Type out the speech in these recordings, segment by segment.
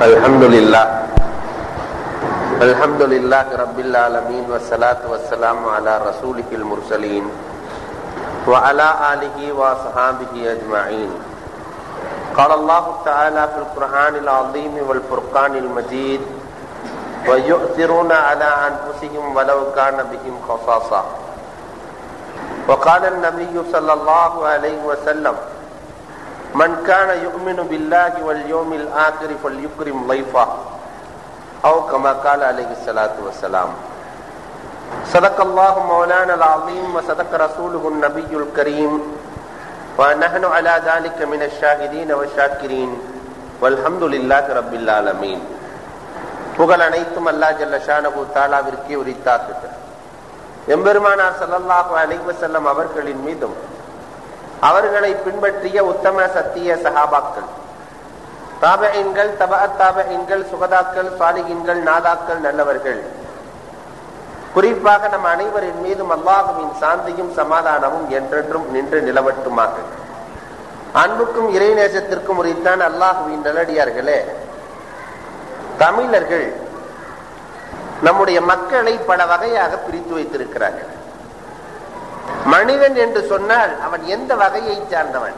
الحمد لله الحمد لله رب العالمين والصلاة والسلام على رسوله المرسلين وعلى آله وصحابه أجمعين قال الله تعالى في القرآن العظيم والفرقان المجيد ويؤثرون على أنفسهم ولو كان بهم خصاصة وقال النبي صلى الله عليه وسلم من كان يؤمن بالله واليوم الآخر فليكرم ضيفه أو كما قال عليه الصلاة والسلام صدق الله مولانا العظيم وصدق رسوله النبي الكريم ونحن على ذلك من الشاهدين والشاكرين والحمد لله رب العالمين புகழ் அனைத்தும் அல்லா ஜல்ல ஷானபு தாலாவிற்கே உரித்தாக்குக எம்பெருமானார் சல்லல்லாஹு அலைஹி வஸல்லம் அவர்களின் மீதும் அவர்களை பின்பற்றிய உத்தம சத்திய சஹாபாக்கள் தாபகங்கள் தப தாபகங்கள் சுகதாக்கள் சாலிகின்கள் நாதாக்கள் நல்லவர்கள் குறிப்பாக நம் அனைவரின் மீதும் அல்லாஹுவின் சாந்தியும் சமாதானமும் என்றென்றும் நின்று நிலவட்டுமாக அன்புக்கும் இறைநேசத்திற்கும் உரித்தான் அல்லாஹுவின் நல்லடியார்களே தமிழர்கள் நம்முடைய மக்களை பல வகையாக பிரித்து வைத்திருக்கிறார்கள் மனிதன் என்று சொன்னால் அவன் எந்த வகையை சார்ந்தவன்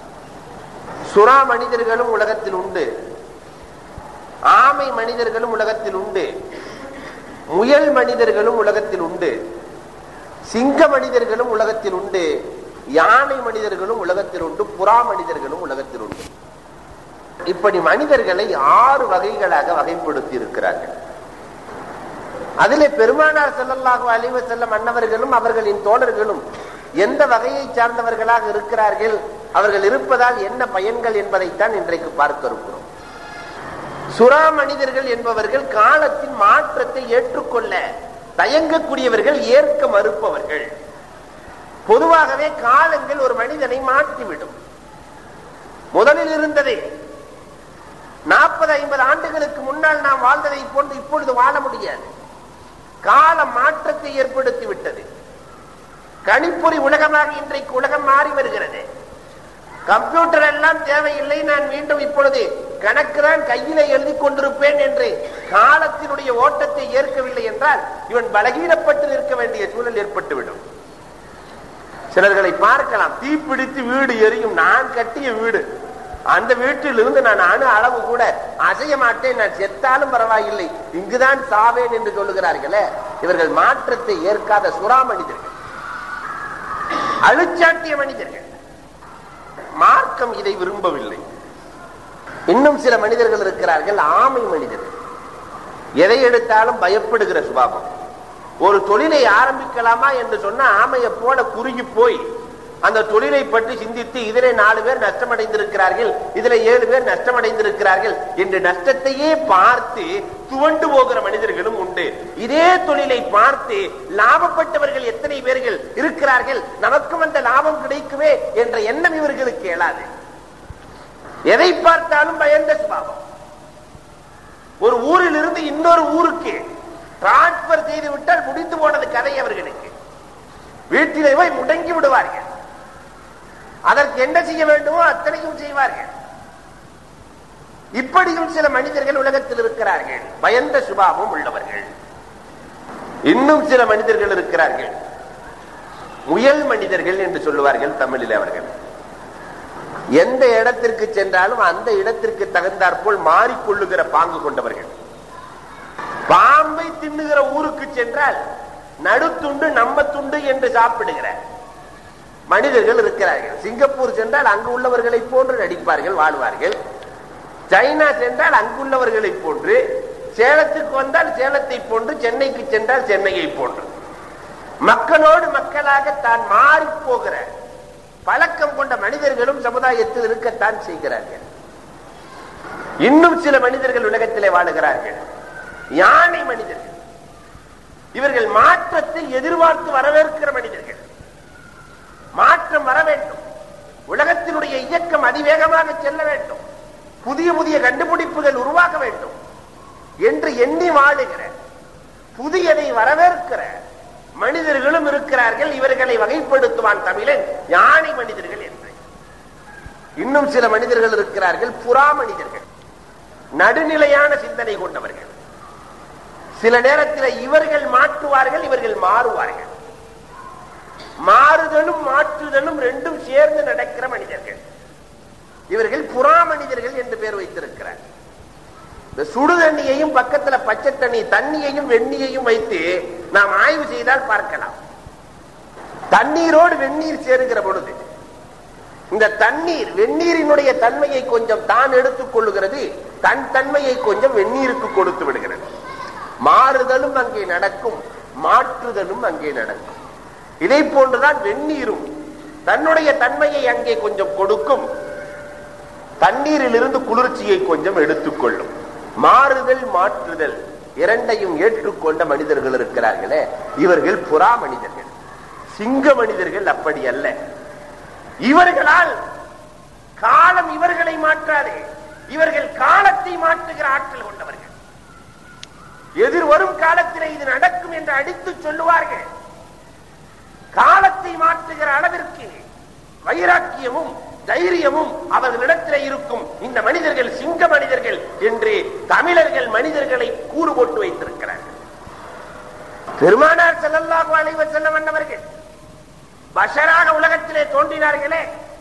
சுறா மனிதர்களும் உலகத்தில் உண்டு ஆமை மனிதர்களும் உலகத்தில் உண்டு முயல் மனிதர்களும் உலகத்தில் உண்டு சிங்க மனிதர்களும் உலகத்தில் உண்டு யானை மனிதர்களும் உலகத்தில் உண்டு புறா மனிதர்களும் உலகத்தில் உண்டு இப்படி மனிதர்களை ஆறு வகைகளாக வகைப்படுத்தி இருக்கிறார்கள் அதிலே பெருமானார் செல்லல்லாக அழிவு செல்ல மன்னவர்களும் அவர்களின் தோழர்களும் எந்த வகையை சார்ந்தவர்களாக இருக்கிறார்கள் அவர்கள் இருப்பதால் என்ன பயன்கள் என்பதைத்தான் இன்றைக்கு பார்க்க இருக்கிறோம் சுறா மனிதர்கள் என்பவர்கள் காலத்தின் மாற்றத்தை ஏற்றுக்கொள்ள தயங்கக்கூடியவர்கள் ஏற்க மறுப்பவர்கள் பொதுவாகவே காலங்கள் ஒரு மனிதனை மாற்றிவிடும் முதலில் இருந்ததே நாற்பது ஐம்பது ஆண்டுகளுக்கு முன்னால் நாம் வாழ்ந்ததை போன்று இப்பொழுது வாழ முடியாது கால மாற்றத்தை ஏற்படுத்தி விட்டது கணிப்பொறி உலகமாக இன்றைக்கு உலகம் மாறி வருகிறது கம்ப்யூட்டர் எல்லாம் தேவையில்லை நான் மீண்டும் இப்பொழுது கணக்கு தான் கையில எழுதி கொண்டிருப்பேன் என்று காலத்தினுடைய ஓட்டத்தை ஏற்கவில்லை என்றால் இவன் பலகீனப்பட்டு நிற்க வேண்டிய சூழல் ஏற்பட்டுவிடும் சிலர்களை பார்க்கலாம் தீப்பிடித்து வீடு எரியும் நான் கட்டிய வீடு அந்த வீட்டில் இருந்து நான் அணு அளவு கூட அசைய மாட்டேன் நான் செத்தாலும் பரவாயில்லை இங்குதான் சாவேன் என்று சொல்லுகிறார்களே இவர்கள் மாற்றத்தை ஏற்காத சுறா மனிதர்கள் அழுச்சாட்டிய மனிதர்கள் மார்க்கம் இதை விரும்பவில்லை இன்னும் சில மனிதர்கள் இருக்கிறார்கள் ஆமை மனிதர்கள் எதை எடுத்தாலும் பயப்படுகிற சுபாவம் ஒரு தொழிலை ஆரம்பிக்கலாமா என்று சொன்ன ஆமையை போல குறுகி போய் அந்த தொழிலை பற்றி சிந்தித்து இதிலே நாலு பேர் நஷ்டமடைந்திருக்கிறார்கள் இதுல ஏழு பேர் நஷ்டமடைந்திருக்கிறார்கள் என்று நஷ்டத்தையே பார்த்து துவண்டு போகிற மனிதர்களும் உண்டு இதே தொழிலை பார்த்து லாபப்பட்டவர்கள் எத்தனை பேர்கள் இருக்கிறார்கள் நமக்கும் அந்த லாபம் கிடைக்குமே என்ற எண்ணம் இவர்களுக்கு எழாது எதை பார்த்தாலும் பயந்த சுபாவம் ஒரு ஊரில் இருந்து இன்னொரு ஊருக்கு டிரான்ஸ்பர் செய்து விட்டால் முடிந்து போனது கதை அவர்களுக்கு வீட்டிலே போய் முடங்கி விடுவார்கள் அதற்கு என்ன செய்ய வேண்டுமோ அத்தனையும் செய்வார்கள் இப்படியும் சில மனிதர்கள் உலகத்தில் இருக்கிறார்கள் பயந்த சுபாவம் உள்ளவர்கள் இன்னும் சில மனிதர்கள் இருக்கிறார்கள் முயல் மனிதர்கள் என்று சொல்லுவார்கள் தமிழில் அவர்கள் எந்த இடத்திற்கு சென்றாலும் அந்த இடத்திற்கு தகுந்தாற்போல் மாறிக்கொள்ளுகிற பாங்கு கொண்டவர்கள் பாம்பை தின்னுகிற ஊருக்கு சென்றால் நடுத்துண்டு நம்ம துண்டு என்று சாப்பிடுகிற மனிதர்கள் இருக்கிறார்கள் சிங்கப்பூர் சென்றால் அங்கு உள்ளவர்களை போன்று நடிப்பார்கள் வாழ்வார்கள் சைனா சென்றால் அங்குள்ளவர்களை போன்று சேலத்துக்கு வந்தால் சேலத்தை போன்று சென்னைக்கு சென்றால் சென்னையை போன்று மக்களோடு மக்களாக தான் மாறி போகிற பழக்கம் கொண்ட மனிதர்களும் சமுதாயத்தில் இருக்கத்தான் செய்கிறார்கள் இன்னும் சில மனிதர்கள் உலகத்திலே வாழுகிறார்கள் யானை மனிதர்கள் இவர்கள் மாற்றத்தை எதிர்பார்த்து வரவேற்கிற மனிதர்கள் மாற்றம் வர வேண்டும் உலகத்தினுடைய இயக்கம் அதிவேகமாக செல்ல வேண்டும் புதிய புதிய கண்டுபிடிப்புகள் உருவாக வேண்டும் என்று எண்ணி வாழுகிற புதியதை வரவேற்கிற மனிதர்களும் இருக்கிறார்கள் இவர்களை வகைப்படுத்துவான் தமிழன் யானை மனிதர்கள் என்று இன்னும் சில மனிதர்கள் இருக்கிறார்கள் புறா மனிதர்கள் நடுநிலையான சிந்தனை கொண்டவர்கள் சில நேரத்தில் இவர்கள் மாற்றுவார்கள் இவர்கள் மாறுவார்கள் மாறுதலும் மாற்றுதலும் ரெண்டும் சேர்ந்து நடக்கிற மனிதர்கள் இவர்கள் புறா மனிதர்கள் என்று பேர் வைத்திருக்கிறார் இந்த சுடு தண்ணியையும் பக்கத்துல பச்சை தண்ணி தண்ணியையும் வெந்நியையும் வைத்து நாம் ஆய்வு செய்தால் பார்க்கலாம் தண்ணீரோடு வெந்நீர் சேருகிற பொழுது இந்த தண்ணீர் வெந்நீரினுடைய தன்மையை கொஞ்சம் தான் எடுத்துக் கொள்ளுகிறது தன் தன்மையை கொஞ்சம் வெந்நீருக்கு கொடுத்து விடுகிறது மாறுதலும் அங்கே நடக்கும் மாற்றுதலும் அங்கே நடக்கும் இதை போன்றுதான் வெந்நீரும் தன்னுடைய தன்மையை அங்கே கொஞ்சம் கொடுக்கும் தண்ணீரில் இருந்து குளிர்ச்சியை கொஞ்சம் எடுத்துக்கொள்ளும் மாறுதல் மாற்றுதல் இரண்டையும் ஏற்றுக்கொண்ட மனிதர்கள் இருக்கிறார்களே இவர்கள் புறா மனிதர்கள் சிங்க மனிதர்கள் அப்படி அல்ல இவர்களால் காலம் இவர்களை மாற்றாதே இவர்கள் காலத்தை மாற்றுகிற ஆற்றல் கொண்டவர்கள் எதிர்வரும் காலத்திலே இது நடக்கும் என்று அடித்து சொல்லுவார்கள் காலத்தை மாற்றுகிற அளவிற்கு வைராக்கியமும் தைரியமும் அவர்களிடத்தில் இருக்கும் இந்த மனிதர்கள் சிங்க மனிதர்கள் என்று தமிழர்கள் மனிதர்களை கூறு போட்டு வைத்திருக்கிறார்கள் பெருமானார் செல்லல்லாஹு அலைஹி வஸல்லம் அன்னவர்கள் பஷராக உலகத்திலே தோன்றினார்களே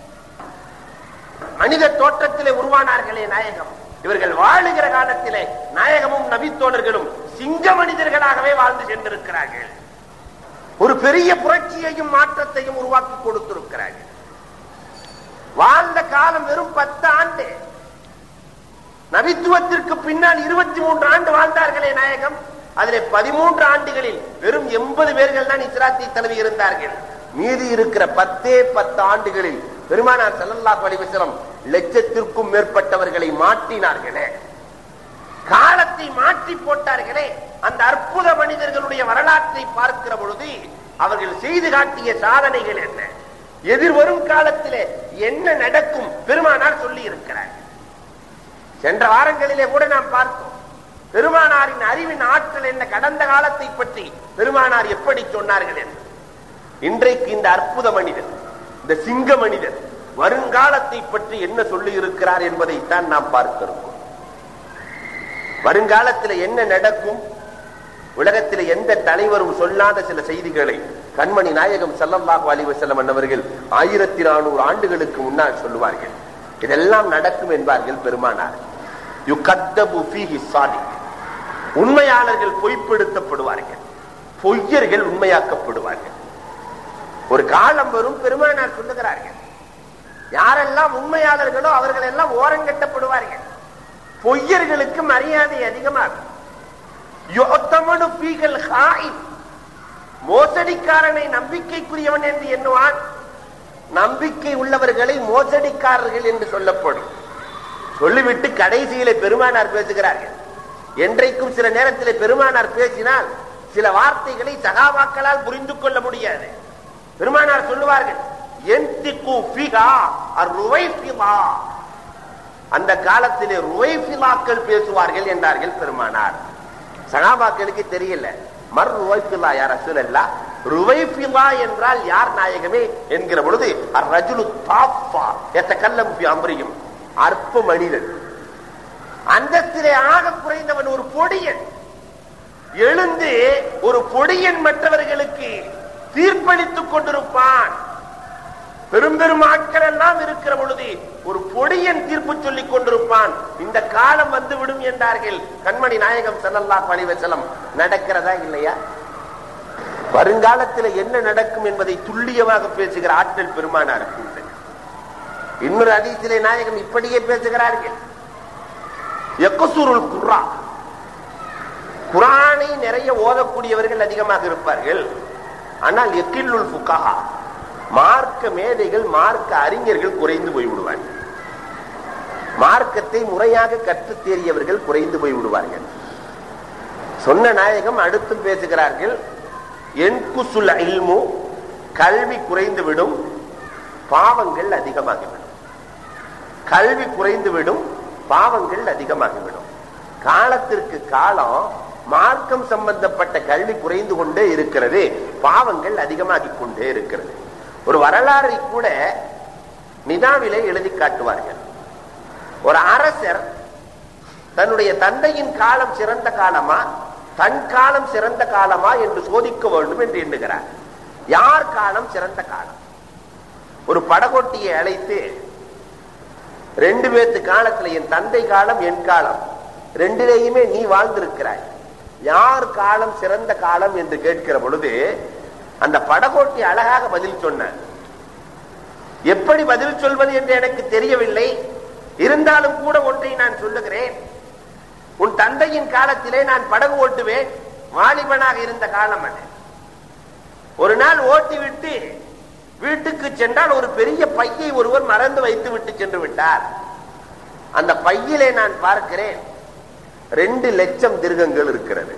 மனித தோற்றத்திலே உருவானார்களே நாயகம் இவர்கள் வாழுகிற காலத்திலே நாயகமும் நபித்தோழர்களும் சிங்க மனிதர்களாகவே வாழ்ந்து சென்றிருக்கிறார்கள் ஒரு பெரிய புரட்சியையும் மாற்றத்தையும் உருவாக்கி கொடுத்திருக்கிறார்கள் வாழ்ந்த காலம் வெறும் பத்து ஆண்டு நபித்துவத்திற்கு பின்னால் இருபத்தி மூன்று ஆண்டு வாழ்ந்தார்களே நாயகம் அதிலே பதிமூன்று ஆண்டுகளில் வெறும் எண்பது பேர்கள் தான் இஸ்லாத்தை தழுவி இருந்தார்கள் மீதி இருக்கிற பத்தே பத்து ஆண்டுகளில் பெருமானார் செல்லல்லா அலிவசலம் லட்சத்திற்கும் மேற்பட்டவர்களை மாற்றினார்களே காலத்தை மாற்றி போட்டார்களே அந்த அற்புத மனிதர்களுடைய வரலாற்றை பார்க்கிற பொழுது அவர்கள் செய்து காட்டிய சாதனைகள் என்ன எதிர்வரும் காலத்திலே என்ன நடக்கும் பெருமானார் சொல்லி இருக்கிறார் சென்ற வாரங்களிலே கூட நாம் பார்த்தோம் பெருமானாரின் அறிவின் ஆற்றல் என்ன கடந்த காலத்தை பற்றி பெருமானார் எப்படி சொன்னார்கள் என்று இன்றைக்கு இந்த அற்புத மனிதர் இந்த சிங்க மனிதர் வருங்காலத்தை பற்றி என்ன சொல்லி இருக்கிறார் என்பதைத்தான் நாம் பார்க்கிறோம் வருங்காலத்தில் என்ன நடக்கும் உலகத்தில் எந்த தலைவரும் சொல்லாத சில செய்திகளை கண்மணி நாயகம் சல்லல்லாஹு அலைஹி வஸல்லம் அன்னவர்கள் ஆயிரத்தி நானூறு ஆண்டுகளுக்கு முன்னால் சொல்லுவார்கள் இதெல்லாம் நடக்கும் என்பார்கள் பெருமானார் யுகத்தபு ஃபீஹி சாதிக் உண்மையாளர்கள் பொய்ப்படுத்தப்படுவார்கள் பொய்யர்கள் உண்மையாக்கப்படுவார்கள் ஒரு காலம் வரும் பெருமானார் சொல்லுகிறார்கள் யாரெல்லாம் உண்மையாளர்களோ அவர்கள் எல்லாம் ஓரங்கட்டப்படுவார்கள் பொய்யர்களுக்கு மரியாதை அதிகமாகும் யுத்தமனு பீகல் ஹாயின் மோசடிக்காரனை நம்பிக்கைக்குரியவன் என்று எண்ணுவான் நம்பிக்கை உள்ளவர்களை மோசடிக்காரர்கள் என்று சொல்லப்படும் சொல்லிவிட்டு கடைசியில பெருமானார் பேசுகிறார்கள் என்றைக்கும் சில நேரத்தில் பெருமானார் பேசினால் சில வார்த்தைகளை சகாபாக்களால் புரிந்து கொள்ள முடியாது பெருமானார் சொல்லுவார்கள் அந்த காலத்திலே ருவைபிலாக்கள் பேசுவார்கள் என்றார்கள் பெருமானார் சகாபாக்களுக்கு தெரியல மர் ருவைபிலா யார் அசுலல்லா ருவைபிலா என்றால் யார் நாயகமே என்கிற பொழுது ரஜுலு தாப்பா எத்த கல்லம் அம்பரியும் அற்ப மனிதன் அந்தத்திலே ஆக குறைந்தவன் ஒரு பொடியன் எழுந்து ஒரு பொடியன் மற்றவர்களுக்கு தீர்ப்பளித்துக் கொண்டிருப்பான் பெரும் பெரும் ஆட்கள் எல்லாம் இருக்கிற பொழுது ஒரு பொடியன் தீர்ப்பு சொல்லிக் கொண்டிருப்பான் இந்த காலம் வந்து விடும் என்றார்கள் கண்மணி நாயகம் செல்லல்லா பழிவசலம் நடக்கிறதா இல்லையா வருங்காலத்தில் என்ன நடக்கும் என்பதை துல்லியமாக பேசுகிற ஆற்றல் பெருமானாருக்கு உண்டு இன்னொரு அதிசிலே நாயகம் இப்படியே பேசுகிறார்கள் எக்கசூருள் குர்ரா குரானை நிறைய ஓதக்கூடியவர்கள் அதிகமாக இருப்பார்கள் ஆனால் எக்கில்லுள் புக்கஹா மார்க்க மேதைகள் மார்க்க அறிஞர்கள் குறைந்து போய் விடுவார்கள் மார்க்கத்தை முறையாக கற்று தேறியவர்கள் குறைந்து போய் விடுவார்கள் சொன்ன நாயகம் அடுத்தும் பேசுகிறார்கள் என்குசுல் இல்மு கல்வி குறைந்து விடும் பாவங்கள் அதிகமாகிவிடும் கல்வி குறைந்து விடும் பாவங்கள் அதிகமாகிவிடும் காலத்திற்கு காலம் மார்க்கம் சம்பந்தப்பட்ட கல்வி குறைந்து கொண்டே இருக்கிறது பாவங்கள் அதிகமாகிக் கொண்டே இருக்கிறது ஒரு வரலாறை கூட நிதாவிலே எழுதி காட்டுவார்கள் ஒரு அரசர் தன்னுடைய தந்தையின் காலம் சிறந்த காலமா தன் காலம் சிறந்த காலமா என்று சோதிக்க வேண்டும் என்று எண்ணுகிறார் யார் காலம் சிறந்த காலம் ஒரு படகோட்டியை அழைத்து ரெண்டு பேர்த்து காலத்துல என் தந்தை காலம் என் காலம் ரெண்டிலேயுமே நீ வாழ்ந்திருக்கிறாய் யார் காலம் சிறந்த காலம் என்று கேட்கிற பொழுது அந்த படகோட்டி அழகாக பதில் சொன்ன எப்படி பதில் சொல்வது என்று எனக்கு தெரியவில்லை இருந்தாலும் கூட ஒன்றை நான் சொல்லுகிறேன் உன் தந்தையின் காலத்திலே நான் படகு ஓட்டுவேன் வாலிபனாக இருந்த காலம் அது ஒரு நாள் ஓட்டி விட்டு வீட்டுக்கு சென்றால் ஒரு பெரிய பையை ஒருவர் மறந்து வைத்து விட்டு சென்று விட்டார் அந்த பையிலே நான் பார்க்கிறேன் ரெண்டு லட்சம் திருகங்கள் இருக்கிறது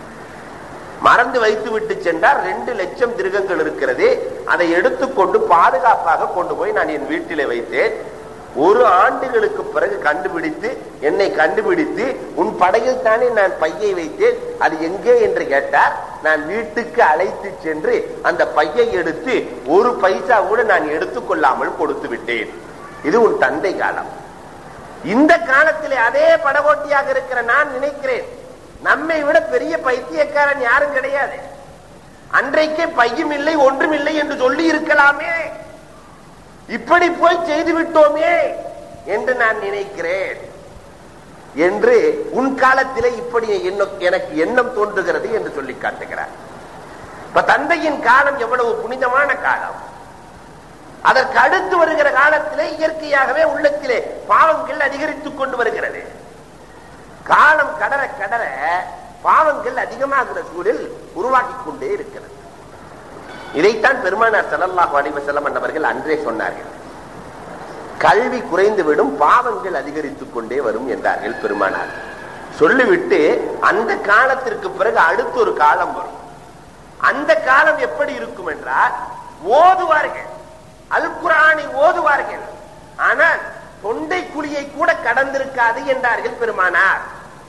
மறந்து வைத்து விட்டு சென்றால் ரெண்டு லட்சம் திருகங்கள் இருக்கிறது அதை எடுத்துக்கொண்டு பாதுகாப்பாக கொண்டு போய் நான் என் வீட்டிலே வைத்தேன் ஒரு ஆண்டுகளுக்கு பிறகு கண்டுபிடித்து என்னை கண்டுபிடித்து உன் படையில் தானே நான் பையை வைத்தேன் அது எங்கே என்று கேட்டார் நான் வீட்டுக்கு அழைத்து சென்று அந்த பையை எடுத்து ஒரு பைசா கூட நான் எடுத்துக்கொள்ளாமல் கொடுத்து விட்டேன் இது உன் தந்தை காலம் இந்த காலத்திலே அதே படகோட்டியாக இருக்கிற நான் நினைக்கிறேன் நம்மை விட பெரிய பைத்தியக்காரன் யாரும் கிடையாது அன்றைக்கே பையும் இல்லை ஒன்றும் இல்லை என்று சொல்லி இருக்கலாமே இப்படி போய் செய்து விட்டோமே என்று நான் நினைக்கிறேன் என்று உன் காலத்திலே இப்படி எனக்கு எண்ணம் தோன்றுகிறது என்று சொல்லி காட்டுகிறார் இப்ப தந்தையின் காலம் எவ்வளவு புனிதமான காலம் அதற்கு அடுத்து வருகிற காலத்திலே இயற்கையாகவே உள்ளத்திலே பாவங்கள் அதிகரித்துக் கொண்டு வருகிறது காலம் கடற கடற பாவங்கள் அதிகமாகிற சூழல் உருவாக்கி கொண்டே இருக்கிறது இதைத்தான் பெருமானார் செல்லல்லாஹு அலைவ செல்லம் அவர்கள் அன்றே சொன்னார்கள் கல்வி குறைந்துவிடும் பாவங்கள் அதிகரித்துக் கொண்டே வரும் என்றார்கள் பெருமானார் சொல்லிவிட்டு அந்த காலத்திற்கு பிறகு அடுத்து ஒரு காலம் வரும் அந்த காலம் எப்படி இருக்கும் என்றால் ஓதுவார்கள் அல் குரானை ஓதுவார்கள் ஆனால் தொண்டை குழியை கூட கடந்திருக்காது என்றார்கள் பெருமானார்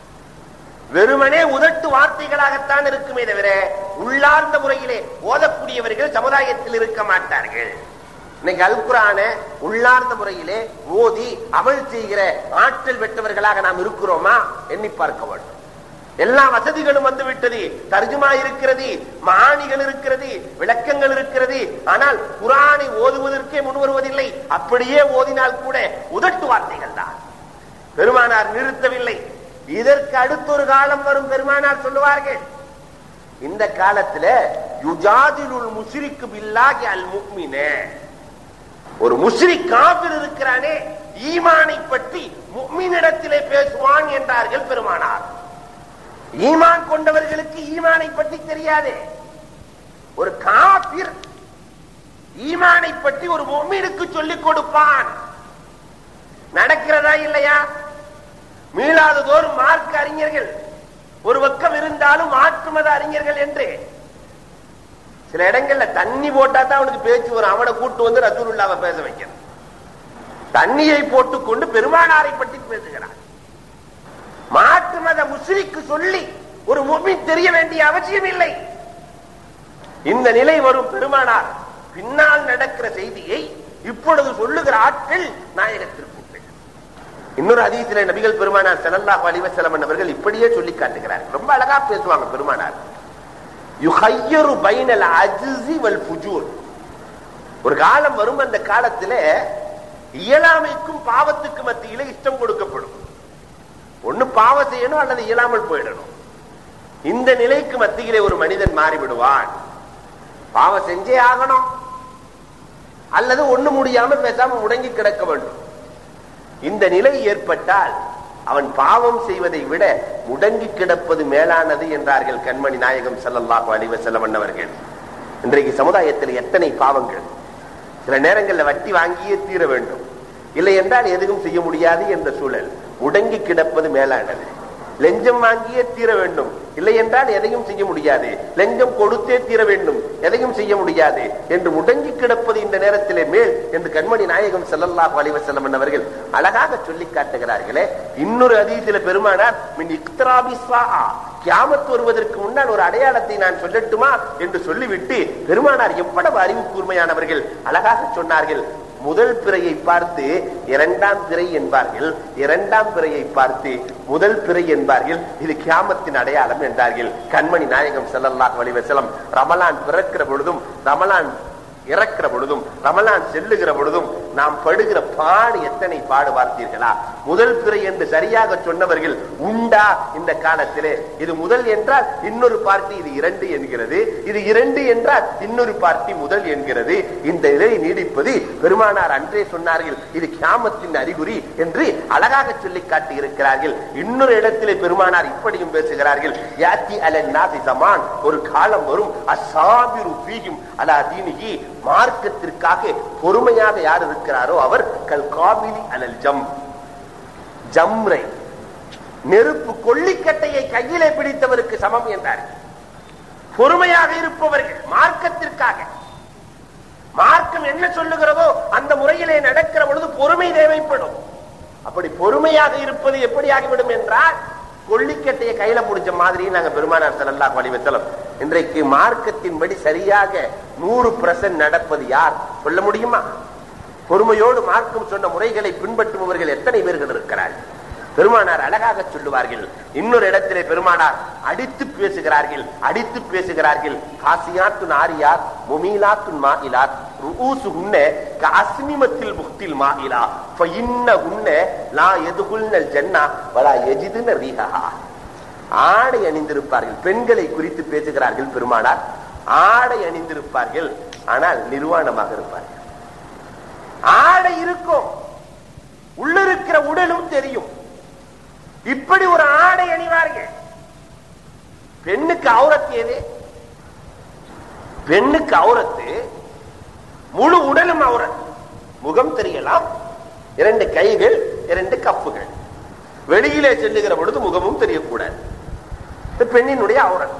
வெறுமனே உதட்டு வார்த்தைகளாகத்தான் இருக்குமே தவிர உள்ளார்ந்த முறையிலே ஓதக்கூடியவர்கள் சமுதாயத்தில் இருக்க மாட்டார்கள் இன்னைக்கு அல்குரான உள்ளார்ந்த முறையிலே ஓதி அமல் செய்கிற ஆற்றல் பெற்றவர்களாக நாம் இருக்கிறோமா எண்ணி பார்க்க வேண்டும் எல்லா வசதிகளும் வந்து விட்டது தர்ஜுமா இருக்கிறது மாணிகள் இருக்கிறது விளக்கங்கள் இருக்கிறது ஆனால் குரானை ஓதுவதற்கே முன் வருவதில்லை அப்படியே ஓதினால் கூட உதட்டு வார்த்தைகள் தான் பெருமானார் நிறுத்தவில்லை இதற்கு அடுத்த ஒரு காலம் வரும் பெருமானார் சொல்லுவார்கள் இந்த காலத்துல யுஜாதிலுல் முஸ்ரிக்கு பில்லாகி அல் முக்மினே ஒரு முஸ்ரிக் காபிர் இருக்கிறானே ஈமானை பற்றி முக்மினிடத்திலே பேசுவான் என்றார்கள் பெருமானார் ஈமான் கொண்டவர்களுக்கு ஈமானை பற்றி தெரியாது ஒரு காபிர் ஈமானை பற்றி ஒரு முக்மீனுக்கு சொல்லிக் கொடுப்பான் நடக்கிறதா இல்லையா மீளாததோறும் மார்க்க அறிஞர்கள் ஒரு பக்கம் இருந்தாலும் மாற்று மத அறிஞர்கள் என்று சில இடங்கள்ல தண்ணி போட்டா தான் அவனுக்கு பேச்சு வரும் அவனை கூட்டு வந்து ரசூலுல்லாவை பேச வைக்கிறான் தண்ணியை போட்டுக்கொண்டு பெருமானாரை பற்றி பேசுகிறான் மாற்று மத முஸ்லிக்கு சொல்லி ஒரு முமின் தெரிய வேண்டிய அவசியம் இல்லை இந்த நிலை வரும் பெருமானார் பின்னால் நடக்கிற செய்தியை இப்பொழுது சொல்லுகிற ஆட்கள் நாயகத்திற்கு இன்னொரு அதிகத்தில நபிகள் பெருமானார் செல்லல்லாஹு அலிவசலம் அவர்கள் இப்படியே சொல்லி காட்டுகிறார் ரொம்ப அழகா பேசுவாங்க பெருமானார் யுஹையரு பைனல் அஜ்ஸி வல் ஃபுஜூர் ஒரு காலம் வரும் அந்த காலத்துல இயலாமைக்கும் பாவத்துக்கும் மத்தியில இஷ்டம் கொடுக்கப்படும் ஒண்ணு பாவம் செய்யணும் அல்லது இயலாமல் போயிடணும் இந்த நிலைக்கு மத்தியிலே ஒரு மனிதன் மாறிவிடுவான் பாவம் செஞ்சே ஆகணும் அல்லது ஒண்ணு முடியாம பேசாம முடங்கி கிடக்க வேண்டும் இந்த நிலை ஏற்பட்டால் அவன் பாவம் செய்வதை விட முடங்கி கிடப்பது மேலானது என்றார்கள் கண்மணி நாயகம் செல்லல்லாஹு அலிவசல்லம் அவர்கள் இன்றைக்கு சமுதாயத்தில் எத்தனை பாவங்கள் சில நேரங்களில் வட்டி வாங்கியே தீர வேண்டும் இல்லை என்றால் எதுவும் செய்ய முடியாது என்ற சூழல் முடங்கி கிடப்பது மேலானது லெஞ்சம் வாங்கியே தீர வேண்டும் இல்லை என்றால் எதையும் செய்ய முடியாது லெஞ்சம் கொடுத்தே தீர வேண்டும் எதையும் செய்ய முடியாது என்று முடங்கி கிடப்பது இந்த நேரத்திலே மேல் என்று கண்மணி நாயகம் செல்லல்லாஹு அலைவசல்லம் அவர்கள் அழகாக சொல்லி காட்டுகிறார்களே இன்னொரு அதீசில பெருமானார் மின் இக்தராபிஸ்வா கியாமத்து வருவதற்கு முன்னால் ஒரு அடையாளத்தை நான் சொல்லட்டுமா என்று சொல்லிவிட்டு பெருமானார் எவ்வளவு அறிவு கூர்மையானவர்கள் அழகாக சொன்னார்கள் முதல் பிறையை பார்த்து இரண்டாம் பிறை என்பார்கள் இரண்டாம் பிறையை பார்த்து முதல் பிறை என்பார்கள் இது கியாமத்தின் அடையாளம் என்றார்கள் கண்மணி நாயகம் ஸல்லல்லாஹு அலைஹி வஸல்லம் ரமலான் பிறக்கிற பொழுதும் ரமலான் இறக்கிற பொழுதும் ரமலான் செல்லுகிற பொழுதும் நாம் படுகிற பாடு எத்தனை பாடு பார்த்தீர்களா முதல் பிறை என்று சரியாக சொன்னவர்கள் உண்டா இந்த காலத்திலே இது முதல் என்றால் இன்னொரு பார்ட்டி இது இரண்டு என்கிறது இது இரண்டு என்றால் இன்னொரு பார்ட்டி முதல் என்கிறது இந்த இதை நீடிப்பது பெருமானார் அன்றே சொன்னார்கள் இது கியாமத்தின் அறிகுறி என்று அழகாக சொல்லி காட்டி இருக்கிறார்கள் இன்னொரு இடத்திலே பெருமானார் இப்படியும் பேசுகிறார்கள் யாத்தி அலன் நாசி ஜமான் ஒரு காலம் வரும் அசாபிரு ஃபீஹிம் அலா தீனிகி மார்க்கத்திற்காக பொறுமையாக யார் இருக்கிறாரோ அவர் கல் காபிலி அலல் ஜம் ஜம்ரை நெருப்பு கொல்லிக்கட்டையை கையிலே பிடித்தவருக்கு சமம் என்றார் பொறுமையாக இருப்பவர்கள் மார்க்கத்திற்காக மார்க்கம் என்ன சொல்லுகிறதோ அந்த முறையிலே நடக்கிற பொழுது பொறுமை தேவைப்படும் அப்படி பொறுமையாக இருப்பது எப்படி ஆகிவிடும் என்றால் கொல்லிக்கட்டையை கையில முடிச்ச மாதிரி நாங்க பெருமானார் ஸல்லல்லாஹு அலைஹி வஸல்லம் இன்றைக்கு மார்க்கத்தின்படி சரியாக நூறு பிரசன்ட் நடப்பது யார் சொல்ல முடியுமா பொறுமையோடு மார்க்கம் சொன்ன முறைகளை பின்பற்றுபவர்கள் எத்தனை பேர்கள் இருக்கிறார்கள் பெருமானார் அழகாக சொல்லுவார்கள் இன்னொரு இடத்திலே பெருமானார் அடித்து பேசுகிறார்கள் அடித்து பேசுகிறார்கள் காசியாத்து நாரியாத் முமீலாத்து மாயிலாத் ருஊசு உன்ன காஸ்மிமத்தில் முக்தில் மாயிலா ஃபஇன்ன உன்ன லா எதுகுல்னல் ஜன்னா வலா எஜிதுன ரீஹா ஆடை அணிந்திருப்பார்கள் பெண்களை குறித்து பேசுகிறார்கள் பெருமானார் ஆடை அணிந்திருப்பார்கள் ஆனால் நிர்வாணமாக இருப்பார்கள் ஆடை இருக்கும் உள்ளிருக்கிற உடலும் தெரியும் இப்படி ஒரு ஆடை அணிவார்கள் பெண்ணுக்கு அவுரத்து எது பெண்ணுக்கு அவுரத்து முழு உடலும் அவுரத் முகம் தெரியலாம் இரண்டு கைகள் இரண்டு கப்புகள் வெளியிலே செல்லுகிற பொழுது முகமும் தெரியக்கூடாது இது பெண்ணினுடைய அவுரத்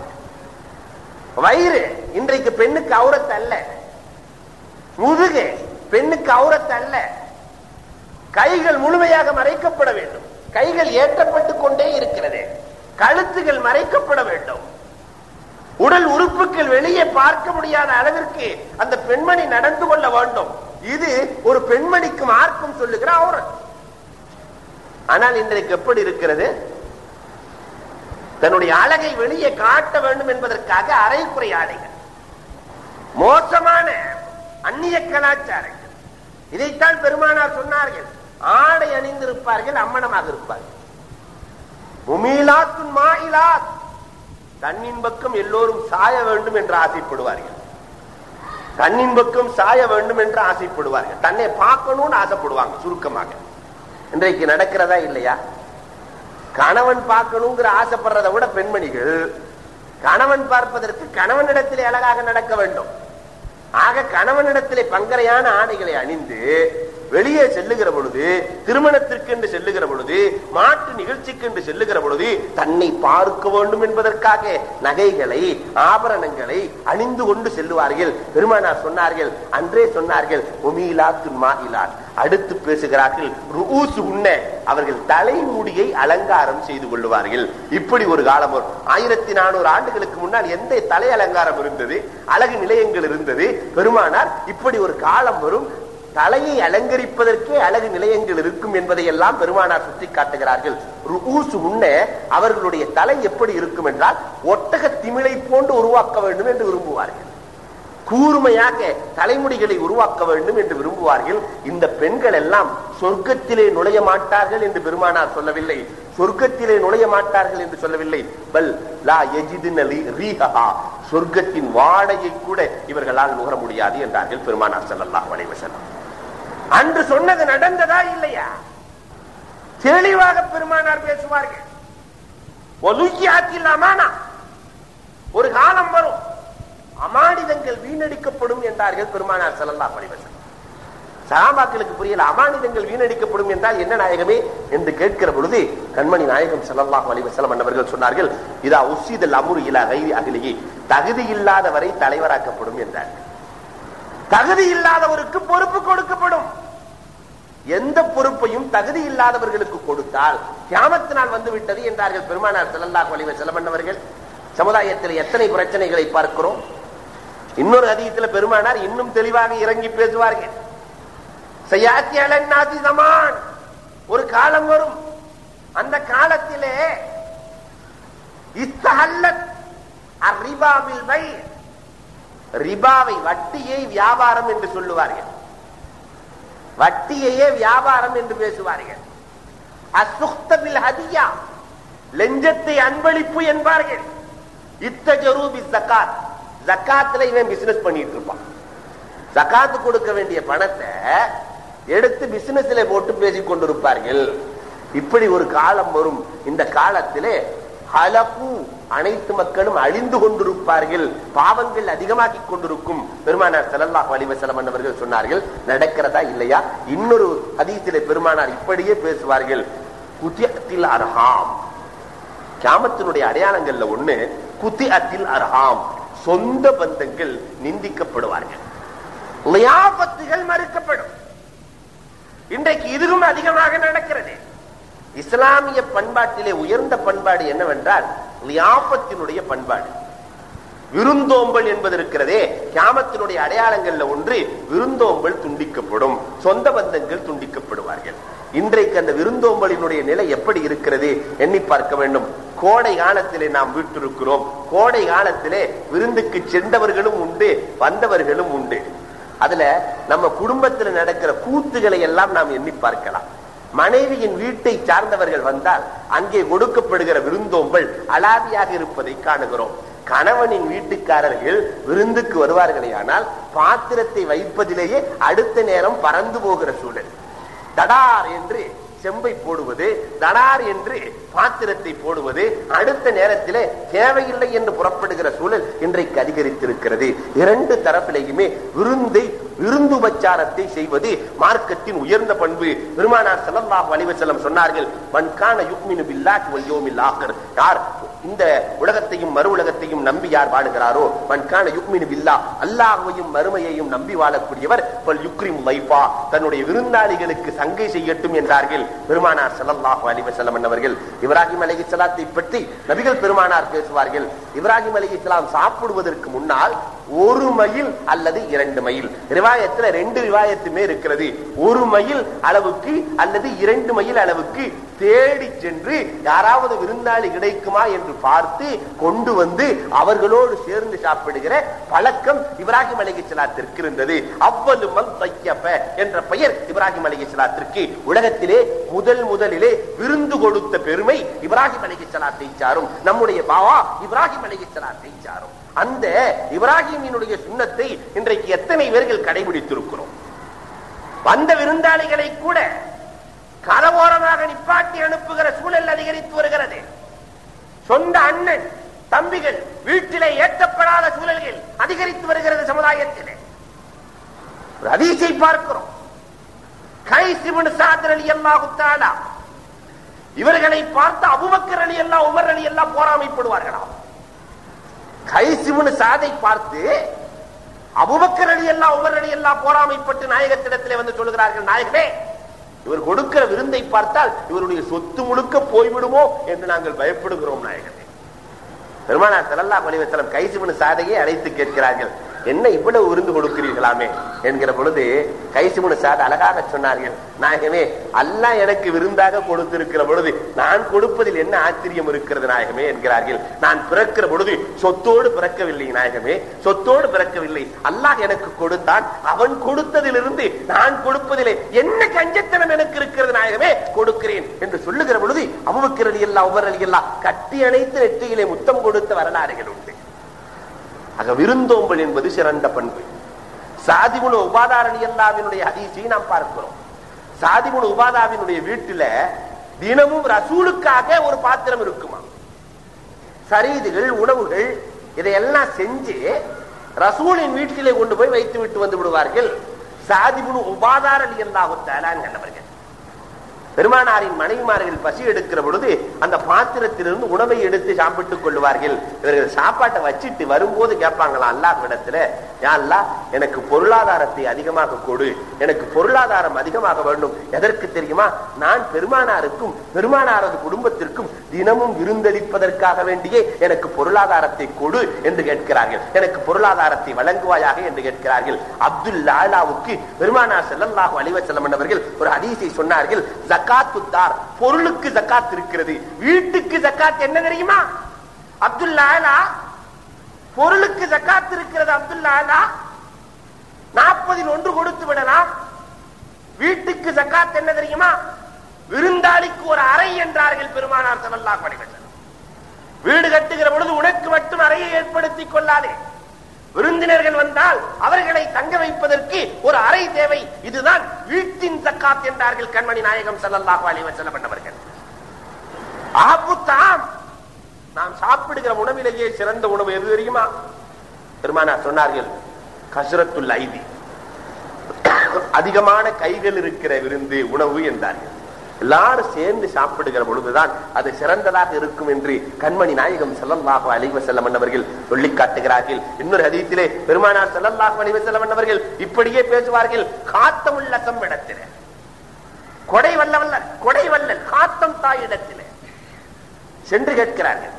வயிறு இன்றைக்கு பெண்ணுக்கு அவுரத்து அல்ல முதுகு பெண்ணுக்கு அவுரத்து அல்ல கைகள் முழுமையாக மறைக்கப்பட வேண்டும் கைகள் ஏற்றப்பட்டுக் கொண்டே இருக்கிறது கழுத்துகள் மறைக்கப்பட வேண்டும் உடல் உறுப்புகள் வெளியே பார்க்க முடியாத அளவிற்கு அந்த பெண்மணி நடந்து கொள்ள வேண்டும் இது ஒரு பெண்மணிக்கு மார்க்கம் சொல்லுகிற அவுரத் ஆனால் இன்றைக்கு எப்படி இருக்கிறது தன்னுடைய அழகை வெளியே காட்ட வேண்டும் என்பதற்காக அரைக்குறை ஆடைகள் மோசமான அந்நிய கலாச்சாரங்கள் இதைத்தான் பெருமானார் சொன்னார்கள் ஆடை அணிந்திருப்பார்கள் அம்மனமாக இருப்பார்கள் முமீலாத்துன் மாயிலாத் தன்னின் பக்கம் எல்லோரும் சாய வேண்டும் என்று ஆசைப்படுவார்கள் தன்னின் பக்கம் சாய வேண்டும் என்று ஆசைப்படுவார்கள் தன்னை பார்க்கணும்னு ஆசைப்படுவாங்க சுருக்கமாக இன்றைக்கு நடக்கிறதா இல்லையா கணவன் பார்க்கணுங்கிற ஆசைப்படுறதை விட பெண்மணிகள் கணவன் பார்ப்பதற்கு கணவனிடத்திலே அழகாக நடக்க வேண்டும் ஆக கணவனிடத்திலே பங்கரையான ஆடைகளை அணிந்து வெளியே செல்லுகிற பொழுது திருமணத்திற்கு என்று செல்லுகிற பொழுது மாட்டு நிகழ்ச்சிக்கு என்று செல்லுகிற பொழுது தன்னை பார்க்க வேண்டும் என்பதற்காக நகைகளை ஆபரணங்களை அணிந்து கொண்டு செல்லுவார்கள் பெருமானார் சொன்னார்கள் அன்றே சொன்னார்கள் ஒமீலாத்து மாயிலாத் அடுத்து பேசுகிறார்கள் ருஊசு உண்ண அவர்கள் தலைமுடியை அலங்காரம் செய்து கொள்ளுவார்கள் இப்படி ஒரு காலம் வரும் ஆயிரத்தி நானூறு ஆண்டுகளுக்கு முன்னால் எந்த தலை அலங்காரம் இருந்தது அழகு நிலையங்கள் இருந்தது பெருமானார் இப்படி ஒரு காலம் வரும் தலையை அலங்கரிப்பதற்கே அழகு நிலையங்கள் இருக்கும் என்பதை எல்லாம் பெருமானார் சுட்டி காட்டுகிறார்கள் ருஊசு உண்ண அவர்களுடைய தலை எப்படி இருக்கும் என்றால் ஒட்டக திமிழை போன்று உருவாக்க வேண்டும் என்று விரும்புவார்கள் கூர்மையாக தலைமுடிகளை உருவாக்க வேண்டும் என்று விரும்புவார்கள் இந்த பெண்கள் எல்லாம் சொர்க்கத்திலே நுழைய மாட்டார்கள் என்று பெருமானார் சொல்லவில்லை சொர்க்கத்திலே நுழைய மாட்டார்கள் என்று சொல்லவில்லை பல் லா எஜிதின ரீஹா சொர்க்கத்தின் வாடையை கூட இவர்களால் நுகர முடியாது என்றார்கள் பெருமானார் ஸல்லல்லாஹு அலைஹி வஸல்லம் அன்று சொன்னது நடந்ததா இல்லையா தெளிவாக பெருமானார் பேசுவார்கள் ஒலுக்கியாத்தில் அமானா ஒரு காலம் வரும் அமானிதங்கள் வீணடிக்கப்படும் என்றார்கள் பெருமானார் ஸல்லல்லாஹு அலைஹி வஸல்லம் சகாபாக்களுக்கு புரியல அமானிதங்கள் வீணடிக்கப்படும் என்றால் என்ன நாயகமே என்று கேட்கிற பொழுது கண்மணி நாயகம் ஸல்லல்லாஹு அலைஹி வஸல்லம் அன்னவர்கள் சொன்னார்கள் இதா உஸ்ஸிதல் அம்ரு இலா கைரி அகலிஹி தகுதி இல்லாதவரை தலைவராக்கப்படும் என்றார்கள் தகுதி இல்லாதவருக்கு பொறுப்பு கொடுக்கப்படும் எந்த பொறுப்பையும் தகுதி இல்லாதவர்களுக்கு கொடுத்தால் கியாமத்தினால் வந்து விட்டது என்றார்கள் பெருமானார் ஸல்லல்லாஹு அலைஹி வஸல்லம் அன்னவர்கள் சமுதாயத்தில் எத்தனை பிரச்சனைகளை பார்க்கிறோம் இன்னொரு அதிகத்தில் பெருமானார் இன்னும் தெளிவாக இறங்கி பேசுவார்கள் சையாத்தி அலன்னாதி ஜமான் ஒரு காலம் வரும் அந்த காலத்திலே இஸ்தஹல்லத் அர்ரிபாபில் வை ரிபாவை வட்டியை வியாபாரம் என்று சொல்லுவார்கள் வட்டியையே வியாபாரம் என்று பேசுவார்கள் அசுக்தபில் ஹதியா லெஞ்சத்தை அன்பளிப்பு என்பார்கள் இத்த ஜரூபி ஜக்காத் ஜக்காத்துல இவன் பிசினஸ் பண்ணிட்டு இருப்பான் ஜக்காத்து கொடுக்க வேண்டிய பணத்தை எடுத்து பிசினஸ்ல போட்டு பேசிக் கொண்டிருப்பார்கள் இப்படி ஒரு காலம் வரும் இந்த காலத்திலே ஹலகு அனைத்து மக்களும் அழிந்து கொண்டிருப்பார்கள் பாவங்கள் அதிகமாக்கி கொண்டிருக்கும் பெருமானார் ஸல்லல்லாஹு அலைஹி வஸல்லம் அவர்கள் சொன்னார்கள் நடக்கிறதா இல்லையா இன்னொரு ஹதீஸிலே பெருமானார் இப்படியே பேசுவார்கள் குத்தியத்தில் அர்ஹாம் கியாமத்தினுடைய அடையாளங்கள்ல ஒண்ணு குத்தியத்தில் அர்ஹாம் சொந்த பந்தங்கள் நிந்திக்கப்படுவார்கள் லியாபத்துகள் மறுக்கப்படும் இன்றைக்கு இதுவும் அதிகமாக நடக்கிறது இஸ்லாமிய பண்பாட்டிலே உயர்ந்த பண்பாடு என்னவென்றால் லியாபத்தினுடைய பண்பாடு விருந்தோம்பல் என்பது இருக்கிறதே கியாமத்தினுடைய அடையாளங்கள்ல ஒன்று விருந்தோம்பல் துண்டிக்கப்படும் சொந்த பந்தங்கள் துண்டிக்கப்படுவார்கள் இன்றைக்கு அந்த விருந்தோம்பலினுடைய நிலை எப்படி இருக்கிறது எண்ணி பார்க்க வேண்டும் கோடை காலத்திலே நாம் வீட்டிருக்கிறோம் கோடை காலத்திலே விருந்துக்கு சென்றவர்களும் உண்டு வந்தவர்களும் உண்டு அதுல நம்ம குடும்பத்தில் நடக்கிற கூத்துகளை எல்லாம் நாம் எண்ணி பார்க்கலாம் மனைவியின் வீட்டை சார்ந்தவர்கள் வந்தால் அங்கே கொடுக்கப்படுகிற விருந்தோம்பல் அலாதியாக இருப்பதை காணுகிறோம் கணவனின் வீட்டுக்காரர்கள் விருந்துக்கு வருவார்களே ஆனால் பாத்திரத்தை வைப்பதிலேயே அடுத்த நேரம் பறந்து போகிற சூழல் தடார் என்று செம்பை போடுவது தடார் என்று பாத்திரத்தை போடுவது அடுத்த நேரத்திலே தேவையில்லை என்று புறப்படுகிற சூழல் இன்றைக்கு அதிகரித்திருக்கிறது இரண்டு தரப்பிலேயுமே விருந்தை விருந்துபச்சாரத்தை செய்வது மார்க்கத்தின் உயர்ந்த பண்பு பெருமானார் ஸல்லல்லாஹு அலைஹி வஸல்லம் சொன்னார்கள் மன் கான யுக்மினு பில்லாஹி வல் யௌமில் ஆகிர் யார் இந்த உலகத்தையும் மறு உலகத்தையும் நம்பி யார் வாழுகிறாரோ மன்கான யுக்மினு பில்லா அல்லாஹ்வையும் மறுமையையும் நம்பி வாழக்கூடியவர் பல் யுக்ரிம் லைஃபா தன்னுடைய விருந்தாளிகளுக்கு சங்கை செய்யட்டும் என்றார்கள் பெருமானார் ஸல்லல்லாஹு அலைஹி வஸல்லம் அவர்கள் இப்ராஹிம் அலைஹிஸ்ஸலாத்தை பற்றி நபிகள் பெருமானார் பேசுவார்கள் இப்ராஹிம் அலைஹிஸ்ஸலாம் சாப்பிடுவதற்கு முன்னால் ஒரு மைல் அல்லது இரண்டு மைல் ரிவாயத்துல ரெண்டு ரிவாயத்துமே இருக்கிறது ஒரு மைல் அளவுக்கு அல்லது இரண்டு மைல் அளவுக்கு தேடி சென்று யாராவது விருந்தாளி கிடைக்குமா என்று பார்த்து கொண்டு வந்து அவர்களோடு சேர்ந்து சாப்பிடுகிற பழக்கம் இப்ராஹிம் அலிகலாத்திற்கு இருந்தது அவ்வளவு மல் தையப்ப என்ற பெயர் இப்ராஹிம் அலிகலாத்திற்கு உலகத்திலே முதல் முதலிலே விருந்து கொடுத்த பெருமை இப்ராஹிம் அலிகலாத்தை சாரும் நம்முடைய பாவா இப்ராஹிம் அலிகலாத்தை சாரும் அந்த இப்ராஹிமினுடைய சுண்ணத்தை இன்றைக்கு எத்தனை பேர்கள் கடைபிடித்திருக்கிறோம் வந்த விருந்தாளிகளை கூட கரவோரமாக நிப்பாட்டி அனுப்புகிற சூழல் அதிகரித்து வருகிறது சொந்த அண்ணன் தம்பிகள் வீட்டிலே ஏற்றப்படாத சூழல்கள் அதிகரித்து வருகிறது சமுதாயத்திலே ஒரு ஹதீஸை பார்க்கிறோம் கைசிமன் சாதர் அலி அல்லாஹுத்தாலா இவர்களை பார்த்து அபுபக்கர் அலி அல்லா உமர் அலி எல்லாம் போராமைப்படுவார்களாம் கைசிமன் சாதை பார்த்து அபுபக்கர் அலி அல்லா உமர் அலி அல்லா போராமைப்பட்டு நாயகத்திடத்திலே வந்து சொல்கிறார்கள் நாயகமே இவர் கொடுக்கிற விருந்தை பார்த்தால் இவருடைய சொத்து முழுக்க போய்விடுமோ என்று நாங்கள் பயப்படுகிறோம் நாயகமே பெருமானார் செல்லல்லா பலிவசலம் கைசிமனு சாதையை அழைத்து கேட்கிறார்கள் என்ன இவ்வளவு விருந்து கொடுக்கிறீர்களாமே என்கிற பொழுது கைசிமுனு சாத் அழகாக சொன்னார்கள் நாயகமே அல்லா எனக்கு விருந்தாக கொடுத்திருக்கிற பொழுது நான் கொடுப்பதில் என்ன ஆச்சரியம் இருக்கிறது நாயகமே என்கிறார்கள் நான் பிறக்கிற பொழுது சொத்தோடு பிறக்கவில்லை நாயகமே சொத்தோடு பிறக்கவில்லை அல்லாஹ் எனக்கு கொடுத்தான் அவன் கொடுத்ததிலிருந்து நான் கொடுப்பதிலே என்ன கஞ்சத்தனம் எனக்கு இருக்கிறது நாயகமே கொடுக்கிறேன் என்று சொல்லுகிற பொழுது அபுபக்கர் எல்லாம் ஒவ்வொரு எல்லாம் கட்டி அணைத்து நெற்றியிலே முத்தம் கொடுத்த வரலாறுகள் உண்டு ஆக விருந்தோம்பல் என்பது சிறந்த பண்பு சாதிமுனு உபாதாரணி அல்லாவினுடைய ஹதீஸை நாம் பார்க்கிறோம் சாதிமுனு உபாதாவினுடைய வீட்டுல தினமும் ரசூலுக்காக ஒரு பாத்திரம் இருக்குமா சரீதுகள் உணவுகள் இதையெல்லாம் செஞ்சு ரசூலின் வீட்டிலே கொண்டு போய் வைத்து விட்டு வந்து விடுவார்கள் சாதிமுனு உபாதாரணி அல்லாஹு தாலான் பெருமானாரின் மனைவிமார்கள் பசி எடுக்கிற பொழுது அந்த பாத்திரத்திலிருந்து உணவை எடுத்து சாப்பிட்டுக் கொள்வார்கள் இவர்கள் சாப்பாட்டை வச்சிட்டு வரும்போது கேட்பாங்களாம் அல்லாஹ் இடத்துல யா அல்லாஹ் எனக்கு பொருளாதாரத்தை அதிகமாக கொடு எனக்கு பொருளாதாரம் அதிகமாக வேண்டும் எதற்கு தெரியுமா நான் பெருமானாருக்கும் பெருமானாரது குடும்பத்திற்கும் தினமும் விருந்தளிப்பதற்காக வேண்டியே எனக்கு பொருளாதாரத்தை கொடு என்று கேட்கிறார்கள் எனக்கு பொருளாதாரத்தை வழங்குவாயாக என்று கேட்கிறார்கள் அப்துல் லாலாவுக்கு பெருமானார் ஸல்லல்லாஹு அலைஹி வஸல்லம் அவர்கள் ஒரு ஹதீஸை சொன்னார்கள் ஜகாத்து தார் பொருளுக்கு ஜகாத் இருக்கிறது வீட்டுக்கு ஜகாத் என்ன தெரியுமா அப்துல் லாலா பொருளுக்கு ஜகாத் இருக்கிறது அப்துல் லாலா நாற்பதில் ஒன்று கொடுத்து விடலாம் வீட்டுக்கு ஜகாத் என்ன தெரியுமா விருந்தாளிக்கு ஒரு அறை என்றார்கள் பெருமானார் ஸல்லல்லாஹு அலைஹி வஸல்லம் வீடு கட்டுகிற பொழுது உனக்கு மட்டும் அறையை ஏற்படுத்திக் கொள்ளாதே விருந்தினர்கள் வந்தால் அவர்களை தங்க வைப்பதற்கு ஒரு அறை தேவை இதுதான் வீட்டின் தக்காத் என்றார்கள் கண்மணி நாயகம் ஸல்லல்லாஹு அலைஹி வஸல்லம் அவர்கள் ஆபுத்தாம் நாம் சாப்பிடுகிற உணவிலேயே சிறந்த உணவு எது தெரியுமா பெருமானார் சொன்னார்கள் கசரத்துல் ஐதி அதிகமான கைகள் இருக்கிற விருந்து உணவு என்றார்கள் எல்லாரும் சேர்ந்து சாப்பிடுகிற பொழுதுதான் அது சிறந்ததாக இருக்கும் என்று கண்மணி நாயகம் ஸல்லல்லாஹு அலைஹி வஸல்லம் அவர்கள் சொல்லி காட்டுகிறார்கள் இன்னொரு ஹதீஸிலே பெருமானார் ஸல்லல்லாஹு அலைஹி வஸல்லம் அவர்கள் இப்படியே பேசுவார்கள் காத்தமுள்ள சம்மிடத்திலே கொடை வல்லவல்ல கொடை வல்லல் காத்தம் தாயிடத்திலே சென்று கேட்கிறார்கள்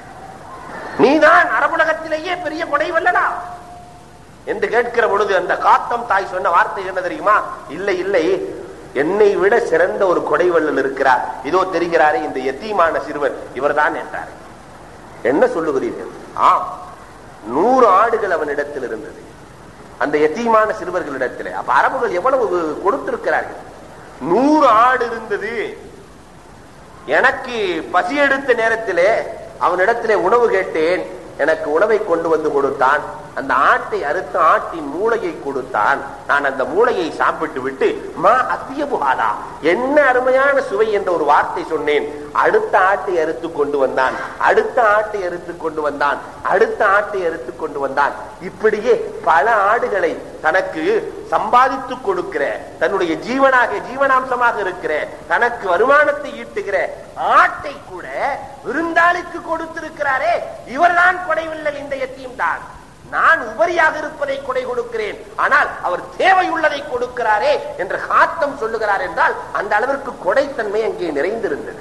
நீதான் அரபுலகத்திலேயே பெரிய கொடை வல்லடா என்று கேட்கிற பொழுது அந்த காத்தம் தாய் சொன்ன வார்த்தை என்ன தெரியுமா இல்லை இல்லை என்னை விட சிறந்த ஒரு கொடைவள்ளல் இருக்கிறார் இதோ தெரிகிறாரே இந்த எத்தீமான சிறுவன் இவர்தான் என்றார் என்ன சொல்லுகிறீர்கள் ஆம் நூறு ஆடுகள் அவனிடத்தில் இருந்தது அந்த எத்தீமான சிறுவர்களிடத்தில் அப்ப அரபுகள் எவ்வளவு கொடுத்திருக்கிறார்கள் நூறு ஆடு இருந்தது எனக்கு பசி எடுத்த நேரத்திலே அவனிடத்திலே உணவு கேட்டேன் எனக்கு உணவை கொண்டு வந்து கொடுத்தான் அந்த ஆட்டை அறுத்து ஆட்டின் மூளையை கொடுத்தான் நான் அந்த மூளையை சாப்பிட்டு விட்டு மா அத்திய புகாதா என்ன அருமையான சுவை என்ற ஒரு வார்த்தை சொன்னேன் அடுத்த ஆட்டை அறுத்து கொண்டு வந்தான் அடுத்த ஆட்டை அறுத்து கொண்டு வந்தான் அடுத்த ஆட்டை அறுத்து கொண்டு வந்தான் இப்படியே பல ஆடுகளை தனக்கு சம்பாதித்து கொடுக்கிற தன்னுடைய ஜீவனாக ஜீவனாம்சமாக இருக்கிற தனக்கு வருமானத்தை ஈட்டுகிற ஆட்டை கூட விருந்தாளிக்கு கொடுத்திருக்கிறாரே இவர்தான் கொடைவில்லல் இந்த எத்தியும் தான் நான் உபரியாக இருப்பதை கொடை கொடுக்கிறேன் ஆனால் அவர் தேவை உள்ளதை கொடுக்கிறாரே என்று காத்தம் சொல்லுகிறார் என்றால் அந்த அளவிற்கு கொடைத்தன்மை அங்கே நிறைந்திருந்தது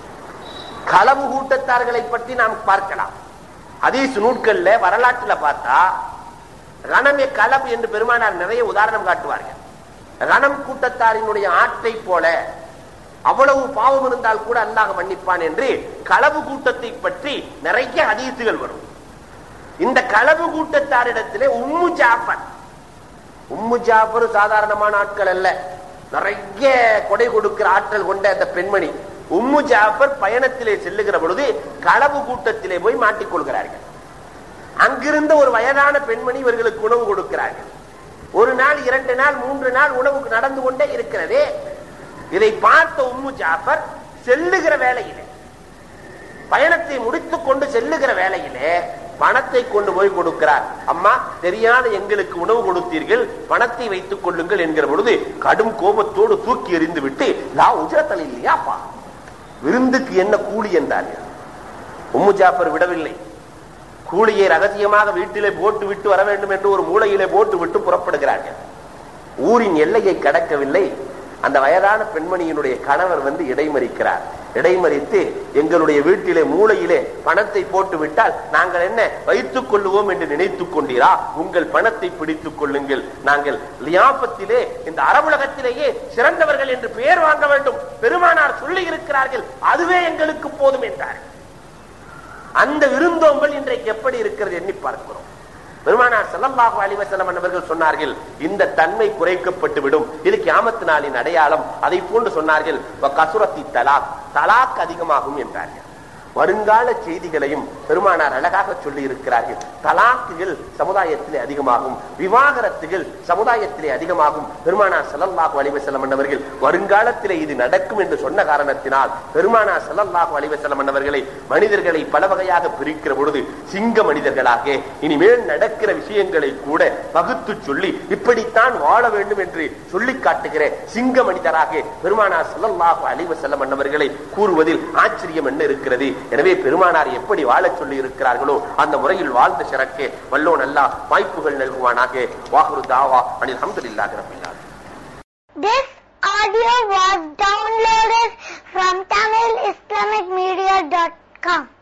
களவு கூட்டத்தார்களை பற்றி நாம் பார்க்கலாம் அதீஸ் நூட்கள்ல வரலாற்றுல பார்த்தா ரணமே களம் என்று பெருமானார் நிறைய உதாரணம் காட்டுவார்கள் ரணம் கூட்டத்தாரினுடைய ஆற்றை போல அவ்வளவு பாவம் இருந்தால் கூட அல்லாஹ் மன்னிப்பான் என்று களவு கூட்டத்தை பற்றி நிறைய அதீசுகள் வரும் இந்த களவு கூட்டத்தாரிடத்திலே உம்மு ஜாஃபர் உம்மு ஜாஃபர் சாதாரணமான ஆட்கள் அல்ல நிறைய கொடை கொடுக்கிற ஆற்றல் கொண்ட அந்த பெண்மணி உம்மு ஜாஃபர் பயணத்திலே செல்லுகிற பொழுது களவு கூட்டத்திலே போய் மாட்டிக்கொள்கிறார்கள் அங்கிருந்த ஒரு வயதான பெண்மணி இவர்களுக்கு உணவு கொடுக்கிறார்கள் ஒரு நாள் இரண்டு நாள் மூன்று நாள் உணவுக்கு நடந்து கொண்டே இருக்கிறதே இதை பார்த்த உம்மு ஜாஃபர் செல்லுகிற வேலையிலே பயணத்தை முடித்துக் கொண்டு செல்லுகிற வேலையிலே பணத்தை கொண்டு போய் கொடுக்கிறார் அம்மா தெரியாத எங்களுக்கு உணவு கொடுத்தீர்கள் பணத்தை வைத்துக் கொள்ளுங்கள் என்கிற பொழுது கடும் கோபத்தோடு தூக்கி எறிந்து விட்டு லா உஜரத்தல் இல்லையாப்பா விருந்துக்கு என்ன கூலி என்றார்கள் உம்மு ஜாஃபர் விடவில்லை கூலியை ரகசியமாக வீட்டிலே போட்டு விட்டு வர வேண்டும் என்று ஒரு மூலையிலே போட்டு விட்டு புறப்படுகிறார்கள் ஊரின் எல்லையை கடக்கவில்லை அந்த வயதான பெண்மணியினுடைய கணவர் வந்து இடைமறிக்கிறார் இடைமறித்து எங்களுடைய வீட்டிலே மூளையிலே பணத்தை போட்டு விட்டால் நாங்கள் என்ன வைத்துக் கொள்ளுவோம் என்று நினைத்துக் கொண்டீரா உங்கள் பணத்தை பிடித்துக் கொள்ளுங்கள் நாங்கள் லியாபத்திலே இந்த அரபுலகத்திலேயே சிறந்தவர்கள் என்று பெயர் வாங்க வேண்டும் பெருமானார் சொல்லி இருக்கிறார்கள் அதுவே எங்களுக்கு போதும் என்றார்கள் அந்த விருந்தோம்பல் இன்றைக்கு எப்படி இருக்கிறது எண்ணி பார்க்கிறோம் பெருமானார் ஸல்லல்லாஹு அலைஹி வஸல்லம் அவர்கள் சொன்னார்கள் இந்த தன்மை குறைக்கப்பட்டு விடும் இது கியாமத் நாளின் அடையாளம் அதை போன்று சொன்னார்கள் வ கசுரத்தி தலாக் தலாக் அதிகமாகும் என்றார்கள் வருங்கால செய்திகளையும் பெருமானார் அழகாக சொல்லி இருக்கிறார்கள் தலாக்குகள் சமுதாயத்திலே அதிகமாகும் விவாகரத்துகள் சமுதாயத்திலே அதிகமாகும் பெருமானார் ஸல்லல்லாஹு அலைஹி வஸல்லம் அவர்கள் வருங்காலத்திலே இது நடக்கும் என்று சொன்ன காரணத்தினால் பெருமானார் ஸல்லல்லாஹு அலைஹி வஸல்லம் அவர்களை மனிதர்களை பல வகையாக பிரிக்கிற பொழுது சிங்க மனிதர்களாக இனிமேல் நடக்கிற விஷயங்களை கூட பகுத்து சொல்லி இப்படித்தான் வாழ வேண்டும் என்று சொல்லி காட்டுகிற சிங்க மனிதராக பெருமானார் ஸல்லல்லாஹு அலைஹி வஸல்லம் அவர்களை கூறுவதில் ஆச்சரியம் என்ன இருக்கிறது எனவே பெருமானார் எப்படி வாழச் சொல்லி இருக்கிறார்களோ அந்த முறையில் வாழ்ந்த சிறக்கே வல்லோன் அல்லாஹ் வாய்ப்புகள் நல்குவானாக வாகுரு தாவா அனில் அஹமதுல்லாஹி ரப்பில் ஆலமீன் This audio was downloaded from TamilIslamicMedia.com.